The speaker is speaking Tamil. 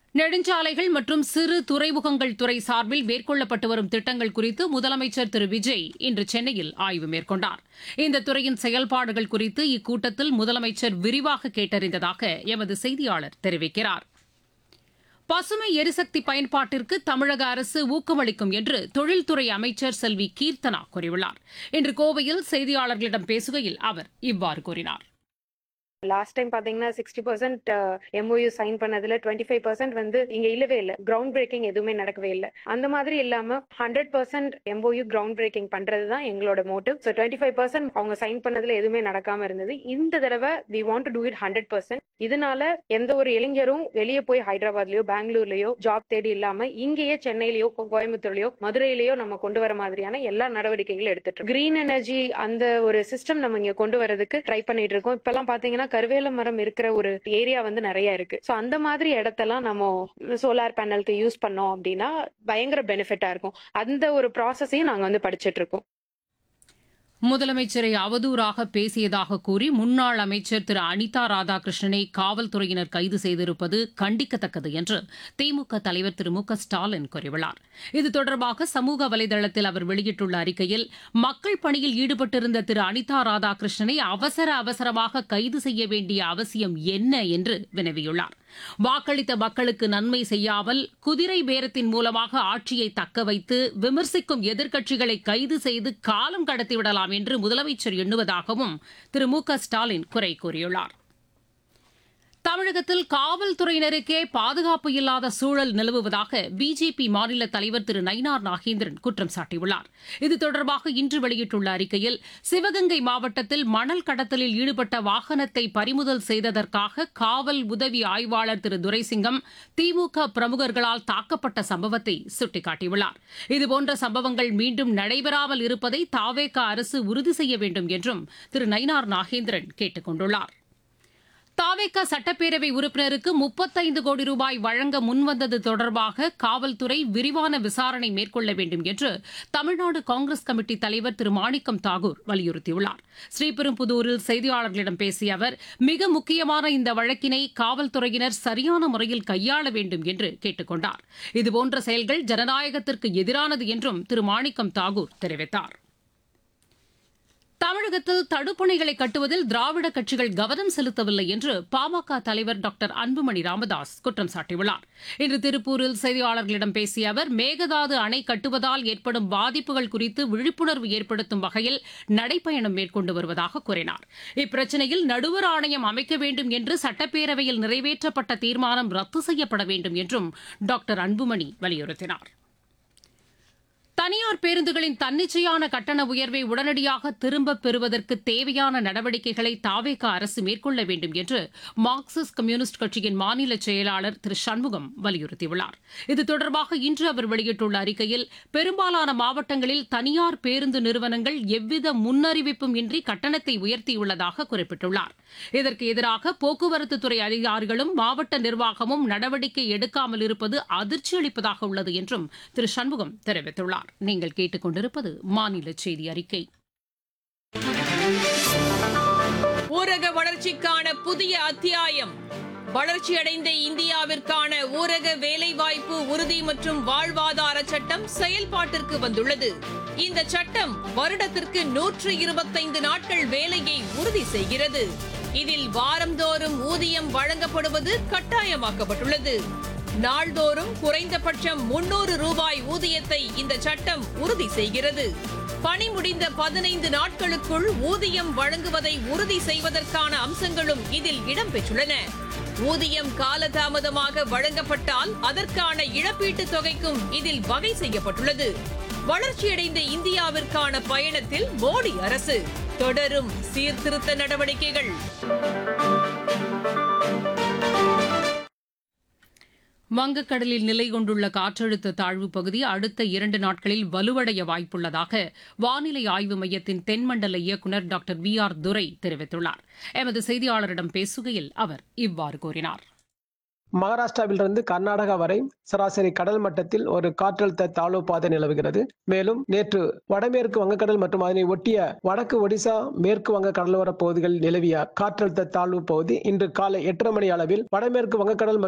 நெடுஞ்சாலைகள் மற்றும் சிறு துறைமுகங்கள் துறை சார்பில் மேற்கொள்ளப்பட்டு வரும் திட்டங்கள் குறித்து முதலமைச்சர் திரு விஜய் இன்று சென்னையில் ஆய்வு மேற்கொண்டார் இந்த துறையின் செயல்பாடுகள் குறித்து இக்கூட்டத்தில் முதலமைச்சர் விரிவாக கேட்டறிந்ததாக எமது செய்தியாளர் தெரிவிக்கிறார் பசுமை எரிசக்தி பயன்பாட்டிற்கு தமிழக அரசு ஊக்கமளிக்கும் என்று தொழில்துறை அமைச்சர் செல்வி கீர்த்தனா கூறியுள்ளார் இன்று கோவையில் செய்தியாளர்களிடம் பேசுகையில் அவர் இவ்வாறு கூறினார் லாஸ்ட் டைம் பாத்தீங்கன்னா சிக்ஸ்டி பர்சன்ட் எம்ஓயு சைன் பண்ணதுல டுவெண்ட்டி ஃபைவ் பர்சன்ட் வந்து இங்க இல்லவே இல்லை கிரவுண்ட் பிரேக்கிங் எதுவுமே நடக்கவே இல்லை அந்த மாதிரி இல்லாம hundred percent MOU ground breaking பண்றது தான் எங்களோட motive so twenty five percent அவங்க சைன் பண்ணதுல எதுவுமே நடக்காம இருந்தது இந்த தடவை we want to do it hundred percent இதனால எந்த ஒரு இளைஞரும் வெளியே போய் ஹைதராபாத்லயோ பெங்களூர்லயோ ஜாப் தேடி இல்லாம இங்கேயே சென்னையிலயோ கோயம்புத்தூர்லயோ மதுரையிலயோ நம்ம கொண்டு வர மாதிரியான எல்லா நடவடிக்கைகளும் எடுத்துட்டு இருக்கோம் கிரீன் எனர்ஜி அந்த ஒரு சிஸ்டம் நம்ம இங்க கொண்டு வரதுக்கு ட்ரை பண்ணிட்டு இருக்கோம் இப்பெல்லாம் பாத்தீங்கன்னா கருவேல மரம் இருக்கிற ஒரு ஏரியா வந்து நிறைய இருக்கு ஸோ அந்த மாதிரி இடத்தெல்லாம் நம்ம சோலார் பேனலுக்கு யூஸ் பண்ணோம் அப்படின்னா பயங்கர பெனிஃபிட்டா இருக்கும் அந்த ஒரு ப்ராசஸையும் நாங்க வந்து படிச்சிட்டு இருக்கோம் முதலமைச்சரை அவதூறாக பேசியதாக கூறி முன்னாள் அமைச்சர் திரு அனிதா ராதாகிருஷ்ணனை காவல்துறையினர் கைது செய்திருப்பது கண்டிக்கத்தக்கது என்று திமுக தலைவர் திரு மு க ஸ்டாலின் கூறியுள்ளார் இது தொடர்பாக சமூக வலைதளத்தில் அவர் வெளியிட்டுள்ள அறிக்கையில் மக்கள் பணியில் ஈடுபட்டிருந்த திரு அனிதா ராதாகிருஷ்ணனை அவசர அவசரமாக கைது செய்ய வேண்டிய அவசியம் என்ன என்று வினவியுள்ளார் வாக்களித்த மக்களுக்கு நன்மை செய்யாமல் குதிரை பேரத்தின் மூலமாக ஆட்சியை தக்க வைத்து விமர்சிக்கும் எதிர்க்கட்சிகளை கைது செய்து காலம் கடத்திவிடலாம் என்று முதலமைச்சர் எண்ணுவதாகவும் திரு மு க ஸ்டாலின் குறை கூறியுள்ளார் தமிழகத்தில் காவல்துறையினருக்கே பாதுகாப்பு இல்லாத சூழல் நிலவுவதாக பிஜேபி மாநில தலைவர் திரு நயினார் நாகேந்திரன் குற்றம் சாட்டியுள்ளார் இது தொடர்பாக இன்று வெளியிட்டுள்ள அறிக்கையில் சிவகங்கை மாவட்டத்தில் மணல் கடத்தலில் ஈடுபட்ட வாகனத்தை பறிமுதல் செய்ததற்காக காவல் உதவி ஆய்வாளர் திரு துரைசிங்கம் திமுக பிரமுகர்களால் தாக்கப்பட்ட சம்பவத்தை சுட்டிக்காட்டியுள்ளார் இதுபோன்ற சம்பவங்கள் மீண்டும் நடைபெறாமல் இருப்பதை தாவேக அரசு உறுதி செய்ய வேண்டும் என்றும் திரு நயினார் நாகேந்திரன் கேட்டுக் கொண்டுள்ளார் தாவேக சட்டப்பேரவை உறுப்பினருக்கு முப்பத்தைந்து கோடி ரூபாய் வழங்க முன்வந்தது தொடர்பாக காவல்துறை விரிவான விசாரணை மேற்கொள்ள வேண்டும் என்று தமிழ்நாடு காங்கிரஸ் கமிட்டி தலைவர் திரு மாணிக்கம் தாகூர் வலியுறுத்தியுள்ளார் ஸ்ரீபெரும்புதூரில் செய்தியாளர்களிடம் பேசிய அவர் மிக முக்கியமான இந்த வழக்கினை காவல்துறையினர் சரியான முறையில் கையாள வேண்டும் என்று கேட்டுக் கொண்டார் இதுபோன்ற செயல்கள் ஜனநாயகத்திற்கு எதிரானது என்றும் திரு மாணிக்கம் தாகூர் தெரிவித்தார் தமிழகத்தில் தடுப்பணைகளை கட்டுவதில் திராவிட கட்சிகள் கவனம் செலுத்தவில்லை என்று பாமக தலைவர் டாக்டர் அன்புமணி ராமதாஸ் குற்றம் சாட்டியுள்ளார் இன்று திருப்பூரில் செய்தியாளர்களிடம் பேசிய அவர் மேகதாது அணை கட்டுவதால் ஏற்படும் பாதிப்புகள் குறித்து விழிப்புணர்வு ஏற்படுத்தும் வகையில் நடைப்பயணம் மேற்கொண்டு வருவதாக கூறினார் இப்பிரச்சினையில் நடுவர் ஆணையம் அமைக்க வேண்டும் என்று சட்டப்பேரவையில் நிறைவேற்றப்பட்ட தீர்மானம் ரத்து செய்யப்பட வேண்டும் என்றும் டாக்டர் அன்புமணி வலியுறுத்தினார் தனியார் பேருந்துகளின் தன்னிச்சையான கட்டண உயர்வை உடனடியாக திரும்பப் பெறுவதற்கு தேவையான நடவடிக்கைகளை தாவேக அரசு மேற்கொள்ள வேண்டும் என்று மார்க்சிஸ்ட் கம்யூனிஸ்ட் கட்சியின் மாநில செயலாளர் திரு சண்முகம் வலியுறுத்தியுள்ளார் இது தொடர்பாக இன்று அவர் வெளியிட்டுள்ள அறிக்கையில் பெரும்பாலான மாவட்டங்களில் தனியார் பேருந்து நிறுவனங்கள் எவ்வித முன்னறிவிப்பும் இன்றி கட்டணத்தை உயர்த்தியுள்ளதாக குறிப்பிட்டுள்ளார் இதற்கு எதிராக போக்குவரத்துத்துறை அதிகாரிகளும் மாவட்ட நிர்வாகமும் நடவடிக்கை எடுக்காமல் இருப்பது அதிர்ச்சி அளிப்பதாக உள்ளது என்றும் திரு சண்முகம் தெரிவித்துள்ளார் நீங்கள் கேட்டுக்கொண்டிருப்பது மாநில செய்தி அறிக்கை ஊரக வளர்ச்சிக்கான புதிய அத்தியாயம் வளர்ச்சியடைந்த இந்தியாவிற்கான ஊரக வேலைவாய்ப்பு உறுதி மற்றும் வாழ்வாதார சட்டம் செயல்பாட்டிற்கு வந்துள்ளது இந்த சட்டம் வருடத்திற்கு நூற்று இருபத்தைந்து நாட்கள் வேலையை உறுதி செய்கிறது இதில் வாரந்தோறும் ஊதியம் வழங்கப்படுவது கட்டாயமாக்கப்பட்டுள்ளது நாள்தோறும் குறைந்தபட்சம் முன்னூறு ரூபாய் ஊதியத்தை இந்த சட்டம் உறுதி செய்கிறது பணி முடிந்த பதினைந்து நாட்களுக்குள் ஊதியம் வழங்குவதை உறுதி செய்வதற்கான அம்சங்களும் இதில் இடம்பெற்றுள்ளன ஊதியம் காலதாமதமாக வழங்கப்பட்டால் அதற்கான இழப்பீட்டுத் தொகைக்கும் இதில் வகை செய்யப்பட்டுள்ளது வளர்ச்சியடைந்த இந்தியாவிற்கான பயணத்தில் மோடி அரசு தொடரும் சீர்திருத்த நடவடிக்கைகள் வங்கக்கடலில் நிலை கொண்டுள்ள காற்றழுத்த தாழ்வு பகுதி அடுத்த இரண்டு நாட்களில் வலுவடைய வாய்ப்புள்ளதாக வானிலை ஆய்வு மையத்தின் தென்மண்டல இயக்குநர் டாக்டர் வி ஆர் துரை தெரிவித்துள்ளார் எமது செய்தியாளரிடம் பேசுகையில் அவர் இவ்வாறு கூறினார் மகாராஷ்டிராவிலிருந்து கர்நாடகா வரை சராசரி கடல் மட்டத்தில் ஒரு காற்றழுத்த தாழ்வு பாதை நிலவுகிறது மேலும் நேற்று வடமேற்கு வங்கக்கடல் மற்றும் அதனை ஒட்டிய வடக்கு ஒடிசா மேற்கு வங்க கடலோர பகுதிகளில் நிலவிய காற்றழுத்த தாழ்வு பகுதி இன்று காலை எட்டரை மணி அளவில் வடமேற்கு வங்கக்கடல் மற்றும்